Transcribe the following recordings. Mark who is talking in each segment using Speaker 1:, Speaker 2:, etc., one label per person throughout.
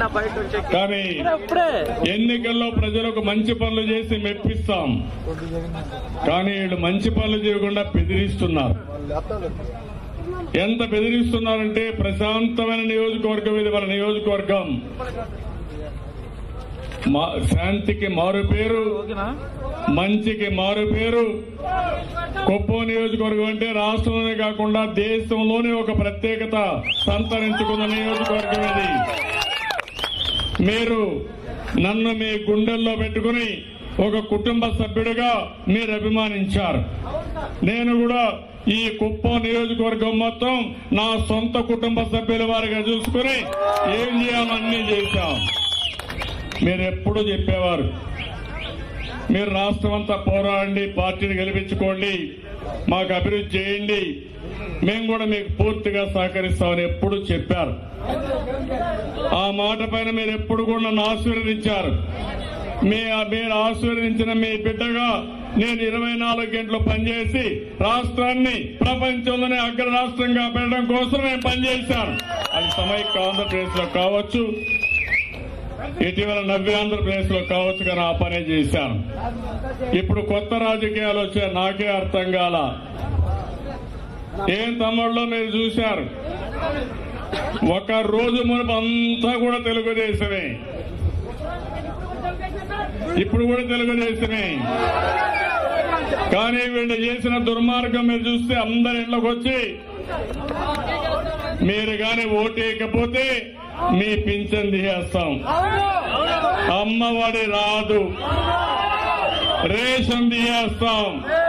Speaker 1: బయట వచ్చే
Speaker 2: కానీ
Speaker 1: అప్పుడే
Speaker 2: ఎన్నికల్లో ప్రజలకు మంచి పనులు చేసి మెప్పిస్తాం కానీ వీళ్ళు మంచి పనులు చేయకుండా బెదిరిస్తున్నారు ఎంత బెదిరిస్తున్నారంటే ప్రశాంతమైన నియోజకవర్గం ఇది మన నియోజకవర్గం మా- శాంతికి మారు పేరు
Speaker 1: ఓకేనా
Speaker 2: మంచికి మారు పేరు కుప్పం నియోజకవర్గం అంటే రాష్ట్రంలోనే కాకుండా దేశంలోనే ఒక ప్రత్యేకత సంతరించుకున్న నియోజకవర్గం ఇది మీరు నన్ను మీ గుండెల్లో పెట్టుకుని ఒక కుటుంబ సభ్యుడిగా మీరు అభిమానించారు నేను కూడా ఈ కుప్పం నియోజకవర్గం మొత్తం నా సొంత కుటుంబ సభ్యుల వారిగా చూసుకుని ఏం చేయాలో అన్నీ చేశాం మీరు ఎప్పుడు చెప్పేవారు మీరు రాష్ట్రం అంతా పోరాడండి పార్టీని గెలిపించుకోండి మాకు అభివృద్ధి చేయండి మేము కూడా మీకు పూర్తిగా సహకరిస్తామని ఎప్పుడు చెప్పారు ఆ మాట పైన మీరు ఎప్పుడు కూడా నన్ను ఆశీర్వదించారు మీ మీరు ఆశీర్వదించిన మీ బిడ్డగా నేను ఇరవై నాలుగు గంటలు పనిచేసి రాష్ట్రాన్ని ప్రపంచంలోనే అగ్ర రాష్ట్రంగా పెట్టడం కోసం నేను పనిచేశాను అది సమైక్య ఆంధ్రప్రదేశ్ లో కావచ్చు ఇటీవల నవ్య ఆంధ్రప్రదేశ్ లో కావచ్చు కానీ ఆ పనే చేశాను ఇప్పుడు కొత్త రాజకీయాలు వచ్చే నాకే అర్థం కాల ఏం తమ్ముళ్ళు మీరు చూశారు ఒక రోజు మునుపు అంతా కూడా తెలుగుదేశమే ఇప్పుడు కూడా తెలుగుదేశమే కానీ వీళ్ళు చేసిన దుర్మార్గం మీరు చూస్తే అందరి ఇళ్లకు వచ్చి మీరు గాని ఓటేయకపోతే మీ పింఛన్ తీసేస్తాం అమ్మఒడి రాదు రేషన్ తీయేస్తాం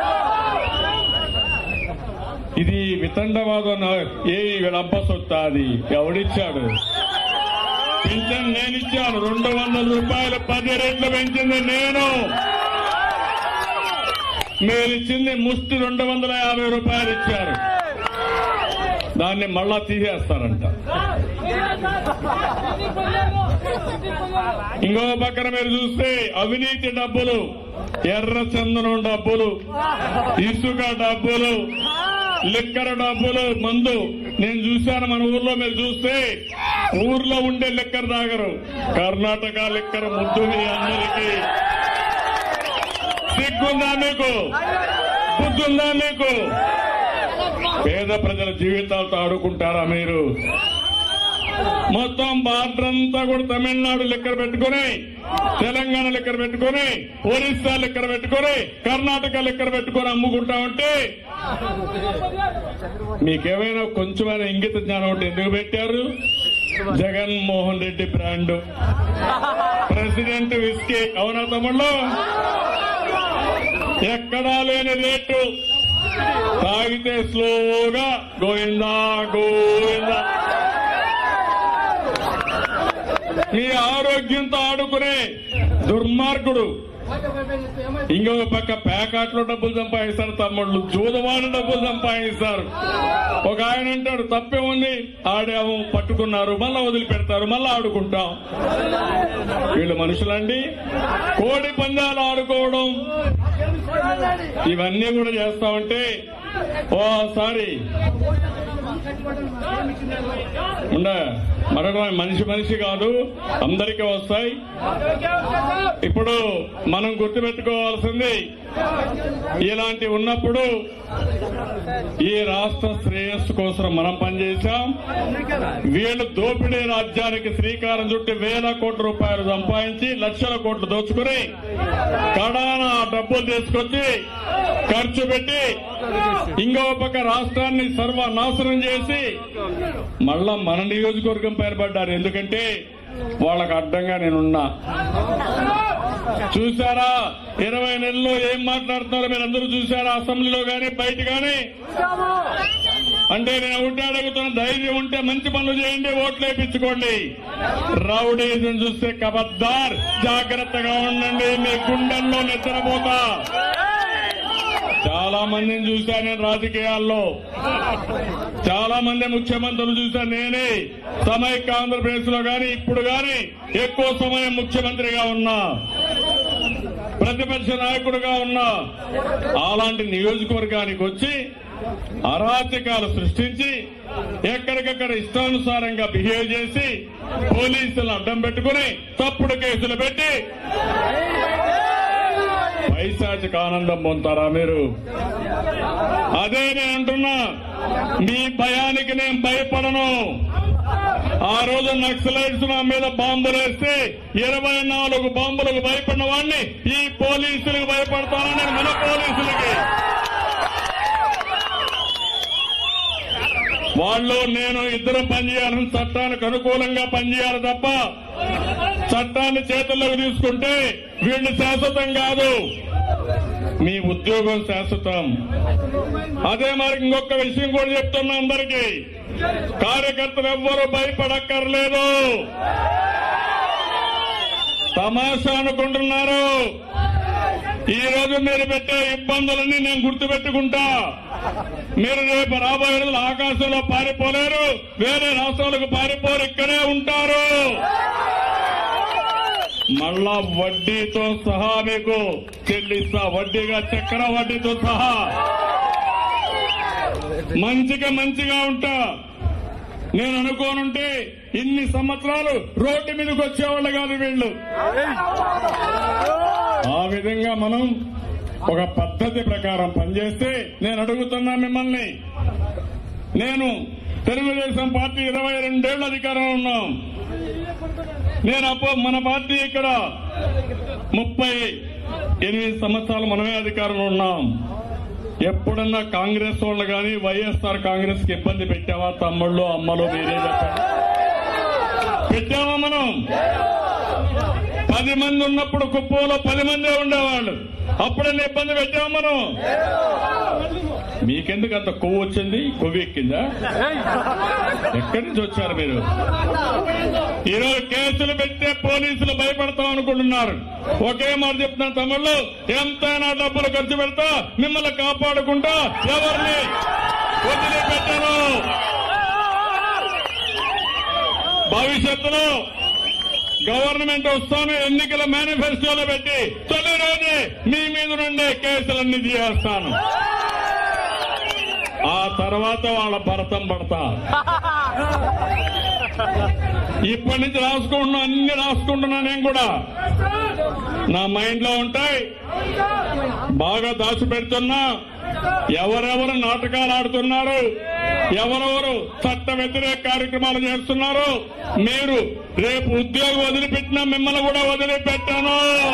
Speaker 2: ఇది వితండవాదం ఏ వీళ్ళబ్బ సొత్తా అది ఎవడిచ్చాడు పింఛన్ నేనిచ్చాను రెండు వందల రూపాయలు పది రెట్లు పెంచింది నేను మీరిచ్చింది ముష్టి రెండు వందల యాభై రూపాయలు ఇచ్చారు దాన్ని మళ్ళా తీసేస్తారంట ఇంకో పక్కన మీరు చూస్తే అవినీతి డబ్బులు ఎర్ర చందనం డబ్బులు ఇసుక డబ్బులు లిక్కర్ డబ్బులు మందు నేను చూశాను మన ఊర్లో మీరు చూస్తే ఊర్లో ఉండే లిక్కర్ తాగరు కర్ణాటక లిక్కర్ ముద్దు మీ అందరికీ సిగ్గుందా మీకు బుద్ధుందా మీకు పేద ప్రజల జీవితాలతో ఆడుకుంటారా మీరు మొత్తం బార్డర్ అంతా కూడా తమిళనాడు లెక్కర పెట్టుకుని తెలంగాణ లెక్కర పెట్టుకుని ఒరిస్సా లెక్కర పెట్టుకుని కర్ణాటక లెక్కర పెట్టుకుని అమ్ముకుంటా ఉంటే మీకేమైనా కొంచెమైనా ఇంగిత జ్ఞానం ఉంటే ఎందుకు పెట్టారు Jaganmohan Reddy brand president whisky అవునా తమ్ముళ్ళు ఎక్కడా లేని రేటు తాగితే స్లోగా గోవిందా గోవిందా మీ ఆరోగ్యంతో ఆడుకునే దుర్మార్గుడు ఇంకొక పక్క ప్యాకాట్లో డబ్బులు సంపాదిస్తారు తమ్ముళ్ళు జూదవాడు డబ్బులు సంపాదిస్తారు ఒక ఆయన అంటాడు తప్పేముంది ఆడాము పట్టుకున్నారు మళ్ళా వదిలిపెడతారు మళ్ళా ఆడుకుంటాం వీళ్ళు మనుషులండి కోడి పందాలు ఆడుకోవడం ఇవన్నీ కూడా చేస్తామంటే ఓసారి ఉండ మరణం మనిషి మనిషి కాదు అందరికీ వస్తాయి ఇప్పుడు మనం గుర్తుపెట్టుకోవాల్సింది ఇలాంటి ఉన్నప్పుడు ఈ రాష్ట్ర శ్రేయస్సు కోసం మనం పనిచేశాం వీళ్ళు దోపిడీ రాజ్యానికి శ్రీకారం చుట్టి వేల కోట్ల రూపాయలు సంపాదించి లక్షల కోట్లు దోచుకుని కడాన ఆ డబ్బులు తీసుకొచ్చి ఖర్చు పెట్టి ఇంకో పక్క రాష్ట్రాన్ని సర్వనాశనం చేసి మళ్ళా మన నియోజకవర్గం పైన పడ్డారు ఎందుకంటే వాళ్ళకు అడ్డంగా నేనున్నా చూసారా ఇరవై నెలల్లో ఏం మాట్లాడుతున్నారో మీరు అందరూ చూసారా అసెంబ్లీలో గాని బయట గాని అంటే నేను ఒకటి అడుగుతున్న ధైర్యం ఉంటే మంచి పనులు చేయండి ఓట్లు వేయించుకోండి రౌడీజం చూస్తే కబద్దార్ జాగ్రత్తగా ఉండండి మీ గుండెల్లో నిద్రపోతా చాలా మందిని చూశాను నేను రాజకీయాల్లో చాలా మంది ముఖ్యమంత్రులు చూశాను నేనే సమైక్య ఆంధ్రప్రదేశ్ లో గాని ఇప్పుడు గాని ఎక్కువ సమయం ముఖ్యమంత్రిగా ఉన్నా ప్రతిపక్ష నాయకుడిగా ఉన్నా అలాంటి నియోజకవర్గానికి వచ్చి అరాచకాలు సృష్టించి ఎక్కడికక్కడ ఇష్టానుసారంగా బిహేవ్ చేసి పోలీసులను అడ్డం పెట్టుకుని తప్పుడు కేసులు పెట్టి పైశాచిక ఆనందం పొందుతారా మీరు అదే నేను అంటున్నా మీ భయానికి నేను భయపడను ఆ రోజు నక్సలైట్స్ నా మీద బాంబులు వేస్తే ఇరవై నాలుగు బాంబులకు భయపడిన వాడిని ఈ పోలీసులకు భయపడతాను నేను మన పోలీసులకి వాళ్ళు నేను ఇద్దరు పనిచేయాలని చట్టానికి అనుకూలంగా పనిచేయాలి తప్ప చట్టాన్ని చేతుల్లోకి తీసుకుంటే వీళ్ళు శాశ్వతం కాదు మీ ఉద్యోగం శాశ్వతం అదే మరి ఇంకొక విషయం కూడా చెప్తున్నా అందరికీ కార్యకర్తలు ఎవ్వరూ భయపడక్కర్లేదు తమాషా అనుకుంటున్నారు ఈ రోజు మీరు పెట్టే ఇబ్బందులన్నీ నేను గుర్తుపెట్టుకుంటా మీరు రేపు రాబోయే రోజులు ఆకాశంలో పారిపోలేరు వేరే రాష్ట్రాలకు పారిపోరు ఇక్కడే ఉంటారు మళ్ళా వడ్డీతో సహా మీకు చెల్లిస్తా వడ్డీగా చక్కెర వడ్డీతో సహా మంచిగా మంచిగా ఉంటా నేను అనుకోనుంటే ఇన్ని సంవత్సరాలు రోడ్డు మీదకి వచ్చేవాళ్ళు కాదు వీళ్ళు ఆ విధంగా మనం ఒక పద్ధతి ప్రకారం పనిచేస్తే నేను అడుగుతున్నా మిమ్మల్ని నేను తెలుగుదేశం పార్టీ ఇరవై రెండేళ్ల అధికారంలో ఉన్నాం నేను అప్పో మన పార్టీ ఇక్కడ ముప్పై ఎనిమిది సంవత్సరాలు మనమే అధికారంలో ఉన్నాం ఎప్పుడన్నా కాంగ్రెస్ వాళ్ళు కానీ వైఎస్ఆర్ కాంగ్రెస్ కి ఇబ్బంది పెట్టావా తమ్ముళ్ళు అమ్మలు మీరే చెప్పండి పెట్టామా మనం పది మంది ఉన్నప్పుడు కుప్పంలో పది మందే ఉండేవాళ్ళు అప్పుడన్నా ఇబ్బంది పెట్టామా మనం మీకెందుకు అంత కొవ్వు వచ్చింది కొవ్వు ఎక్కిందా ఎక్కడి నుంచి వచ్చారు మీరు ఈరోజు కేసులు పెడితే పోలీసులు భయపడతాం అనుకుంటున్నారు ఒకే మాట చెప్తున్నా తమ్ముళ్ళు ఎంతైనా డబ్బులు ఖర్చు పెడతా మిమ్మల్ని కాపాడుకుంటా ఎవరిని వదిలిపెట్టను భవిష్యత్తులో గవర్నమెంట్ వస్తాను ఎన్నికల మేనిఫెస్టోలో పెట్టి తొలి రోజే మీ మీద నుండే కేసులన్నీ తీయేస్తాను ఆ తర్వాత వాళ్ళ భరతం పడతా ఇప్పటి నుంచి రాసుకుంటున్నా అన్ని రాసుకుంటున్నా నేను కూడా నా మైండ్ లో ఉంటాయి బాగా దాచిపెడుతున్నా ఎవరెవరు నాటకాలు ఆడుతున్నారు ఎవరెవరు చట్ట వ్యతిరేక కార్యక్రమాలు చేస్తున్నారు మీరు రేపు ఉద్యోగం వదిలిపెట్టినా మిమ్మల్ని కూడా వదిలిపెట్టాను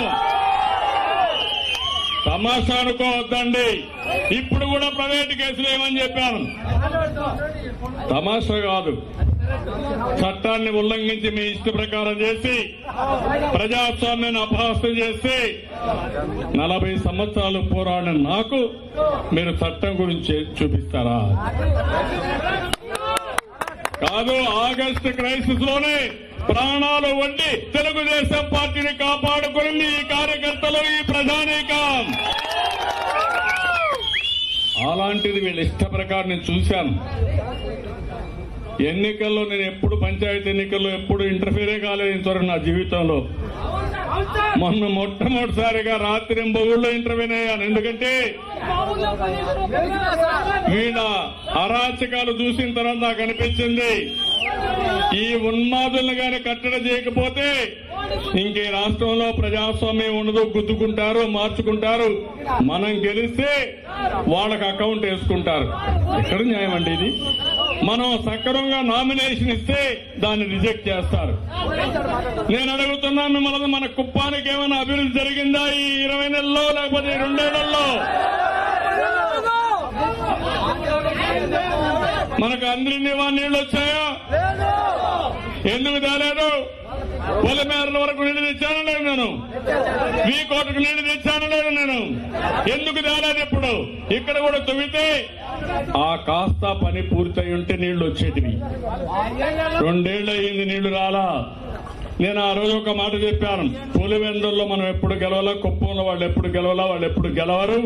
Speaker 2: తమాషా అనుకోవద్దండి ఇప్పుడు కూడా ప్రైవేట్ కేసులు ఏమని చెప్పాను తమాషా కాదు చట్టాన్ని ఉల్లంఘించి మీ ఇష్ట ప్రకారం చేసి ప్రజాస్వామ్యాన్ని అపహాస్యం చేసి నలభై సంవత్సరాలు పోరాడిన నాకు మీరు చట్టం గురించి చూపిస్తారా కాదు ఆగస్టు క్రైసిస్ లోనే ప్రాణాలు వండి తెలుగుదేశం పార్టీని కాపాడుకుని ఈ కార్యకర్తలు ఈ ప్రజానీకం అలాంటిది వీళ్ళ ఇష్ట ప్రకారం నేను చూశాను ఎన్నికల్లో నేను ఎప్పుడు పంచాయతీ ఎన్నికల్లో ఎప్పుడు ఇంటర్ఫీరే కాలేదు ఇంతవరకు నా జీవితంలో మొన్న మొట్టమొదటిసారిగా రాత్రి బొగుళ్ళు ఇంటర్వ్యూన్ అయ్యాను ఎందుకంటే వీళ్ళ అరాచకాలు చూసిన తర్వాత నాకు అనిపించింది ఈ ఉన్మాదులను గాని కట్టడి చేయకపోతే ఇంక ఈ రాష్ట్రంలో ప్రజాస్వామ్యం ఉండదు గుద్దుకుంటారు మార్చుకుంటారు మనం గెలిస్తే వాళ్ళకి అకౌంట్ వేసుకుంటారు ఎక్కడ న్యాయం అండి ఇది మనం సక్రమంగా నామినేషన్ ఇస్తే దాన్ని రిజెక్ట్ చేస్తారు నేను అడుగుతున్నా మిమ్మల్ని మన కుప్పానికి ఏమైనా అభివృద్ధి జరిగిందా ఈ ఇరవై నెలల్లో లేకపోతే ఈ రెండేళ్లలో మనకు అందరి నీళ్లు వచ్చాయా ఎందుకు తేలేదు పొలిమేరల వరకు నీళ్లు తెచ్చాను లేదు నేను వీ కోటకు నీళ్లు తెచ్చాను లేదు నేను ఎందుకు తేలేదు ఇప్పుడు ఇక్కడ కూడా తువ్వితే ఆ కాస్త పని పూర్తయి ఉంటే నీళ్లు వచ్చేటివి రెండేళ్లు అయింది నీళ్లు రాలా నేను ఆ రోజు ఒక మాట చెప్పాను పులివెందుల్లో మనం ఎప్పుడు గెలవాలా కుప్పంలో వాళ్ళు ఎప్పుడు గెలవాలా వాళ్ళు ఎప్పుడు గెలవరు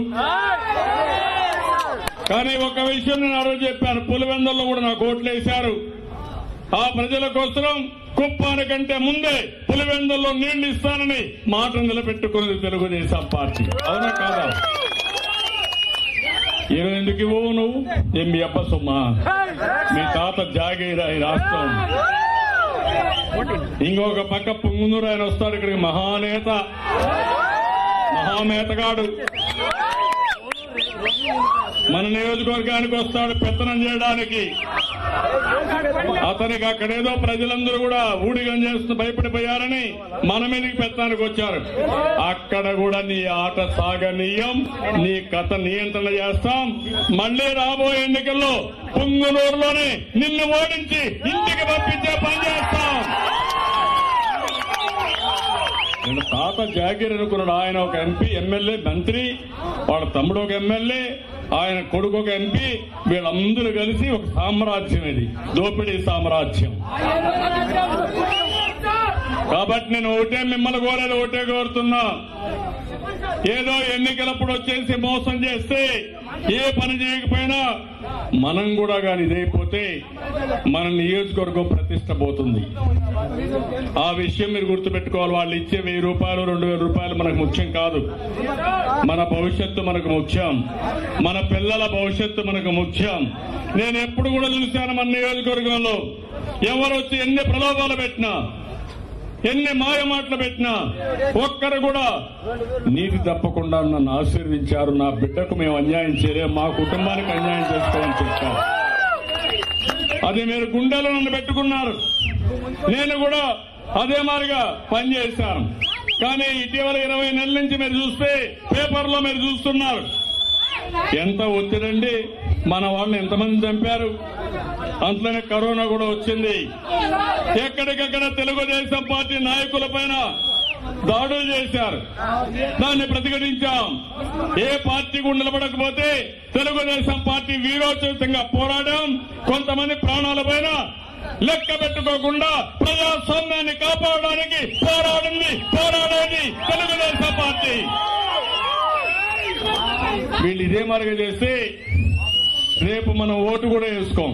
Speaker 2: కానీ ఒక విషయం నేను ఆ రోజు చెప్పాను పులివెందుల్లో కూడా నాకు ఓట్లు వేశారు ఆ ప్రజల కోసం కుప్పానికంటే ముందే పులివెందుల్లో నీళ్లు ఇస్తానని మాట నిలబెట్టుకున్నది తెలుగుదేశం పార్టీ అవునా కాదా ఇరవై ఎందుకు ఇవ్వవు నువ్వు ఏం మీ అబ్బ సొమ్మా మీ తాత జాగీరా ఈ రాష్ట్రం ఇంకొక పక్క పుంగునూరు ఆయన వస్తాడు ఇక్కడికి మహానేత మహానేతగాడు మన నియోజకవర్గానికి వస్తాడు పెత్తనం చేయడానికి అతనికి అక్కడేదో ప్రజలందరూ కూడా ఊడిగం చేస్తూ భయపడిపోయారని మన మీదకి పెత్తనానికి వచ్చారు అక్కడ కూడా నీ ఆట సాగనీయం నీ కథ నియంత్రణ చేస్తాం మళ్ళీ రాబోయే ఎన్నికల్లో పుంగునూరులోనే నిన్ను ఓడించి ఇంటికి పంపించే పని చేస్తాం నేను తాత జాగీర్ అనుకున్నాడు ఆయన ఒక ఎంపీ ఎమ్మెల్యే మంత్రి వాళ్ళ తమ్ముడు ఒక ఎమ్మెల్యే ఆయన కొడుకు ఒక ఎంపీ వీళ్ళందరూ కలిసి ఒక సామ్రాజ్యం ఇది దోపిడీ సామ్రాజ్యం కాబట్టి నేను ఒకటే మిమ్మల్ని కోరేది ఒకటే కోరుతున్నా ఏదో ఎన్నికలప్పుడు వచ్చేసి మోసం చేస్తే ఏ పని చేయకపోయినా మనం కూడా కానీ ఇదైపోతే మన నియోజకవర్గం ప్రతిష్ట పోతుంది ఆ విషయం మీరు గుర్తుపెట్టుకోవాలి వాళ్ళు ఇచ్చే వెయ్యి రూపాయలు రెండు వేల రూపాయలు మనకు ముఖ్యం కాదు మన భవిష్యత్తు మనకు ముఖ్యం మన పిల్లల భవిష్యత్తు మనకు ముఖ్యం నేను ఎప్పుడు కూడా చూశాను మన నియోజకవర్గంలో ఎవరు వచ్చి ఎన్ని ప్రలోభాలు పెట్టినా ఎన్ని మాయ మాటలు పెట్టినా ఒక్కరు కూడా నీతి తప్పకుండా నన్ను ఆశీర్వదించారు నా బిడ్డకు మేము అన్యాయం చేయలే మా కుటుంబానికి అన్యాయం చేసుకోమని చెప్పారు అది మీరు గుండెలో నన్ను పెట్టుకున్నారు నేను కూడా అదే మాదిరిగా పనిచేశాను కానీ ఇటీవల ఇరవై నెలల నుంచి మీరు చూస్తే పేపర్లో మీరు చూస్తున్నారు ఎంత ఒత్తిడండి మన వాళ్ళని ఎంతమంది చంపారు అంతలోనే కరోనా కూడా వచ్చింది ఎక్కడికక్కడ తెలుగుదేశం పార్టీ నాయకుల పైన దాడులు చేశారు దాన్ని ప్రతిఘటించాం ఏ పార్టీ కూడా నిలబడకపోతే తెలుగుదేశం పార్టీ వీరోచితంగా పోరాడాం కొంతమంది ప్రాణాల పైన లెక్క పెట్టుకోకుండా ప్రజాస్వామ్యాన్ని కాపాడడానికి పోరాడింది పోరాడేది తెలుగుదేశం పార్టీ వీళ్ళు ఇదే మార్గం చేస్తే రేపు మనం ఓటు కూడా వేసుకోం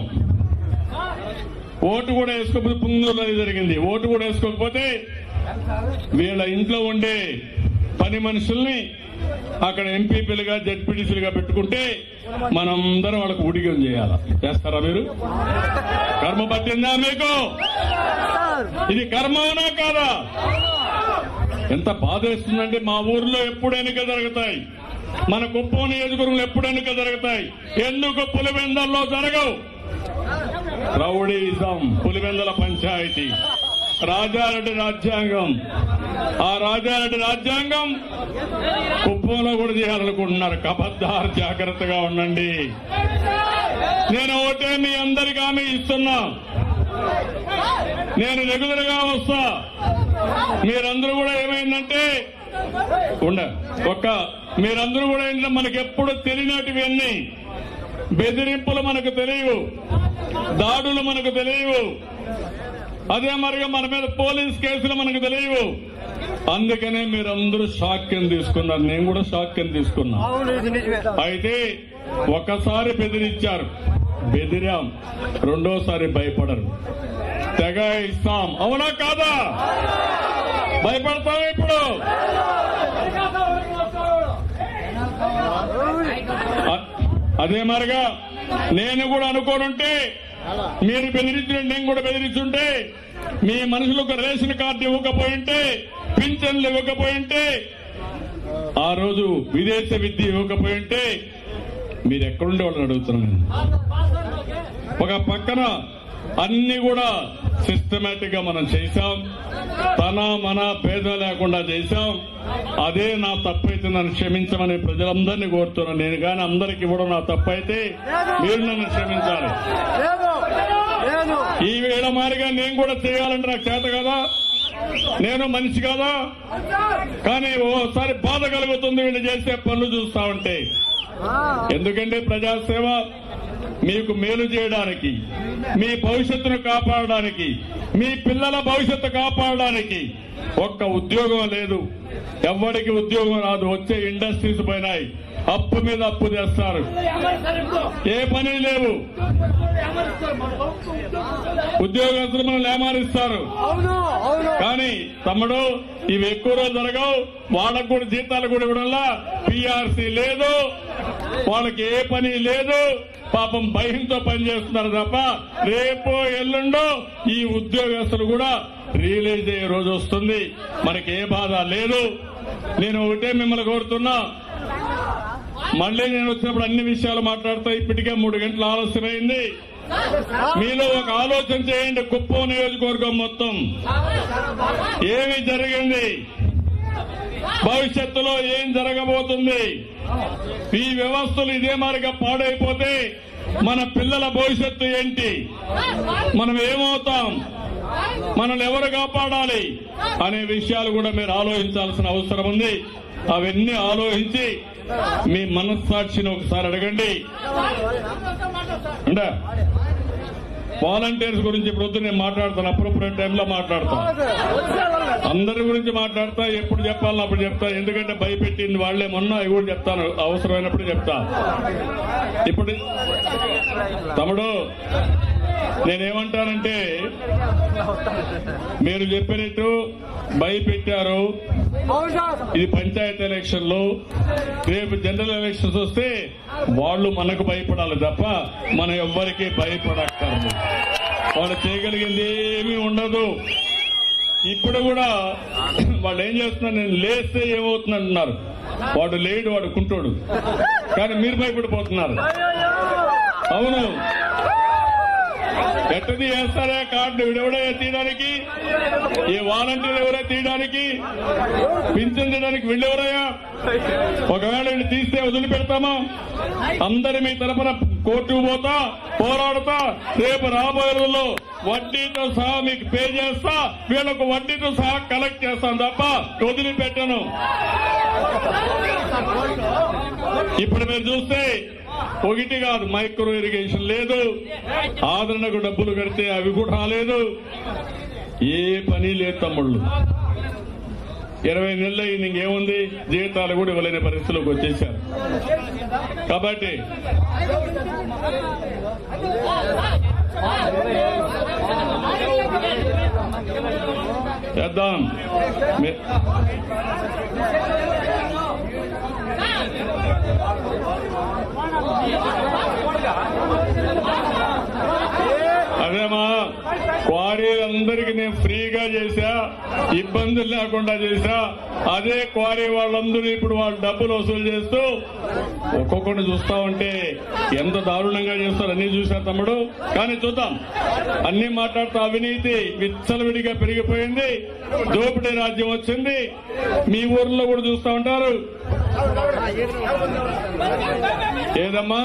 Speaker 2: ఓటు కూడా వేసుకోకపోతే పుంగూరులో అది జరిగింది ఓటు కూడా వేసుకోకపోతే వీళ్ళ ఇంట్లో ఉండే పని మనుషుల్ని అక్కడ ఎంపీపీలుగా జడ్పీటీసీలుగా పెట్టుకుంటే మనందరం వాళ్ళకు ఊడిగం చేయాలా చేస్తారా మీరు కర్మ పట్టిందా మీకు ఇది కర్మ అవునా కాదా ఎంత బాధ వేస్తుందంటే మా ఊర్లో ఎప్పుడు ఎన్నిక జరుగుతాయి మన కుప్పం నియోజకవర్గంలో ఎప్పుడు ఎన్నిక జరుగుతాయి ఎందుకు పులివెందల్లో జరగవు రౌడీజం పులివెందల పంచాయతీ రాజారెడ్డి రాజ్యాంగం ఆ రాజారెడ్డి రాజ్యాంగం కుప్పంలో కూడా చేయాలనుకుంటున్నారు కబద్దార్ జాగ్రత్తగా ఉండండి నేను ఒకటే మీ అందరికీ హామీ ఇస్తున్నా నేను రెగ్యులర్ గా వస్తా మీరందరూ కూడా ఏమైందంటే ఉండ ఒక్క మీరందరూ కూడా ఏంటంటే మనకి ఎప్పుడు తెలియనటివి అన్ని బెదిరింపులు మనకు తెలియవు దాడులు మనకు తెలియవు అదే మరిగా మన మీద పోలీస్ కేసులు మనకు తెలియవు అందుకనే మీరందరూ షాక్యం తీసుకున్నారు నేను కూడా షాక్యం తీసుకున్నా
Speaker 1: అవును ఇది నిజమే
Speaker 2: అయితే ఒకసారి బెదిరించారు బెదిరాం రెండోసారి భయపడరు తెగ ఇస్తాం అవునా కాదా భయపడతాం ఇప్పుడు అ- అదే మరిగా నేను కూడా అనుకోనుంటే మీరు బెదిరించిన నేను కూడా బెదిరించుంటే మీ మనుషులకు రేషన్ కార్డు ఇవ్వకపోయింటే పింఛన్లు ఇవ్వకపోయింటే ఆ రోజు విదేశ విద్య ఇవ్వకపోయింటే మీరు ఎక్కడుండే వాళ్ళని అడుగుతున్నాను నేను. ఒక పక్కన అన్ని కూడా సిస్టమేటిక్ గా మనం చేశాం తన మన భేదం లేకుండా చేశాం అదే నా తప్పైతే నన్ను క్షమించమని ప్రజలందరినీ కోరుతున్నాను నేను కానీ అందరికి ఇవ్వడం నా తప్పైతే మీరు నన్ను క్షమించాలి
Speaker 1: లేదు లేదు
Speaker 2: ఈ వేళ మారిగా నేను కూడా చేయాలంటే నాకు చేత కదా నేను మనిషి కదా కానీ ఓసారి బాధ కలుగుతుంది వీళ్ళు చేసే పనులు చూస్తా ఉంటే ఎందుకంటే ప్రజాసేవ మీకు మేలు చేయడానికి మీ భవిష్యత్తును కాపాడడానికి మీ పిల్లల భవిష్యత్తు కాపాడడానికి ఒక్క ఉద్యోగం లేదు ఎవ్వడికి ఉద్యోగం రాదు వచ్చే ఇండస్ట్రీస్ పోయినాయి అప్పు మీద అప్పు తెస్తారు ఏ పని లేవు ఉద్యోగస్తులు మనల్ని ఏమారిస్తారు
Speaker 1: అవును అవును
Speaker 2: కానీ తమ్ముడు ఇవి ఎక్కువ రోజులు జరగవు వాళ్ళకు కూడా జీతాలు కూడా ఇవ్వడంలా పిఆర్సీ లేదు వాళ్ళకి ఏ పని లేదు పాపం భయంతో పనిచేస్తున్నారు తప్ప రేపు ఎల్లుండో ఈ ఉద్యోగస్తులు కూడా రియలైజ్ అయ్యే రోజు వస్తుంది మనకి ఏ బాధ లేదు నేను ఒకటే మిమ్మల్ని కోరుతున్నా మళ్ళీ నేను వచ్చినప్పుడు అన్ని విషయాలు మాట్లాడుతా ఇప్పటికే మూడు గంటల ఆలస్యమైంది మీలో ఒక ఆలోచన చేయండి కుప్పం నియోజకవర్గం మొత్తం ఏమి జరిగింది భవిష్యత్తులో ఏం జరగబోతుంది ఈ వ్యవస్థలు ఇదే మారిగా పాడైపోతే మన పిల్లల భవిష్యత్తు ఏంటి మనం ఏమవుతాం మనల్ని ఎవరు కాపాడాలి అనే విషయాలు కూడా మీరు ఆలోచించాల్సిన అవసరం ఉంది అవన్నీ ఆలోచించి మీ మనస్సాక్షిని ఒకసారి అడగండి అంటే వాలంటీర్స్ గురించి ఇప్పుడు నేను మాట్లాడతాను అప్రోప్రియట్ టైంలో మాట్లాడతాను అందరి గురించి మాట్లాడతా ఎప్పుడు చెప్పాలని అప్పుడు చెప్తా ఎందుకంటే భయపెట్టింది వాళ్లే మొన్న అవి కూడా చెప్తాను అవసరమైనప్పుడు చెప్తా ఇప్పుడు తమ్ముడు నేనేమంటానంటే మీరు చెప్పినట్టు భయపెట్టారు
Speaker 1: అవును సార్
Speaker 2: ఇది పంచాయతీ ఎలక్షన్లు రేపు జనరల్ ఎలక్షన్స్ వస్తే వాళ్ళు మనకు భయపడాలి తప్ప మనం ఎవ్వరికీ భయపడక్కర్లేదు వాళ్ళు చేయగలిగింది ఏమీ ఉండదు ఇప్పుడు కూడా వాళ్ళు ఏం చేస్తున్నారు నేను లేస్తే ఏమవుతుంది అంటున్నారు వాడు లేడు వాడు కుంటోడు కానీ మీరు భయపడిపోతున్నారు అవును ఎట్టది వేస్తారా కార్డు విడవడే తీయడానికి ఈ వాలంటీర్ ఎవరే తీయడానికి పింఛన్ తీయడానికి వీళ్ళెవరయ్యా ఒకవేళ వీళ్ళు తీస్తే వదిలిపెడతామా అందరి మీ తరపున కోర్టుకు పోతా పోరాడతా రేపు రాబోయే రోజుల్లో వడ్డీతో సహా మీకు పే చేస్తా వీళ్ళకు వడ్డీతో సహా కలెక్ట్ చేస్తాను తప్ప వదిలిపెట్టను ఇప్పుడు మీరు చూస్తే ఒకటి కాదు మైక్రో ఇరిగేషన్ లేదు ఆదరణకు డబ్బులు కడితే అవి కూడా రాలేదు ఏ పని లేదు తమ్ముళ్ళు ఇరవై నెలలు అయింది ఇంకేముంది జీతాలు కూడా ఇవ్వలేని పరిస్థితిలోకి వచ్చేసారు కాబట్టి చేద్దాం మీ- అదేమా క్వారీ అందరికి నేను ఫ్రీగా చేశా ఇబ్బందులు లేకుండా చేశా అదే క్వారీ వాళ్ళందరూ ఇప్పుడు వాళ్ళు డబ్బులు వసూలు చేస్తూ ఒక్కొక్కరిని చూస్తా ఉంటే ఎంత దారుణంగా చేస్తారు అన్ని చూసా తమ్ముడు కానీ చూద్దాం అన్ని మాట్లాడుతూ అవినీతి విచ్చలవిడిగా పెరిగిపోయింది దోపిడీ రాజ్యం వచ్చింది మీ ఊర్లో కూడా చూస్తా ఉంటారు ఏదమ్మా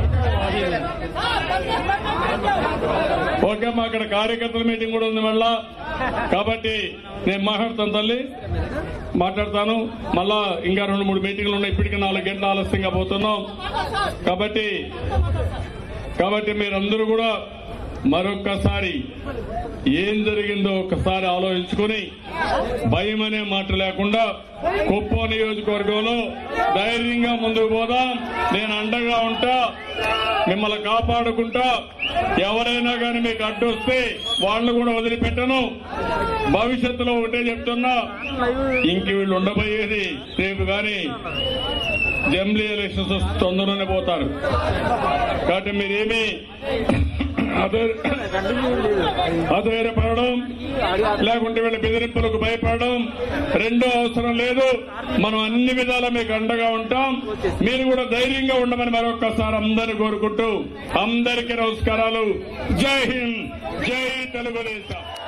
Speaker 2: ఓకే మా అక్కడ కార్యకర్తల మీటింగ్ కూడా ఉంది మళ్ళా కాబట్టి నేను మాట్లాడతాను తల్లి మాట్లాడతాను మళ్ళా ఇంకా రెండు మూడు మీటింగ్లు ఉన్నాయి ఇప్పటికి నాలుగు గంటల ఆలస్యంగా పోతున్నాం కాబట్టి కాబట్టి మీరందరూ కూడా మరొక్కసారి ఏం జరిగిందో ఒకసారి ఆలోచించుకుని భయం అనే మాట లేకుండా కుప్పం నియోజకవర్గంలో ధైర్యంగా ముందుకు పోదాం నేను అండగా ఉంటా మిమ్మల్ని కాపాడుకుంటా ఎవరైనా కానీ మీకు అడ్డొస్తే వాళ్ళు కూడా వదిలిపెట్టను భవిష్యత్తులో ఒకటే చెప్తున్నా ఇంక వీళ్ళు ఉండబోయేది రేపు కానీ జమిలీ ఎలక్షన్స్ వస్తే తొందరలోనే పోతారు కాబట్టి మీరేమీ అదే అధైర్యపడడం లేకుంటే వీళ్ళ బెదిరింపులకు భయపడడం రెండో అవసరం లేదు మనం అన్ని విధాలా మీకు అండగా ఉంటాం మీరు కూడా ధైర్యంగా ఉండమని మరొక్కసారి అందరిని కోరుకుంటూ అందరికీ నమస్కారాలు జై హింద్ జై తెలుగుదేశం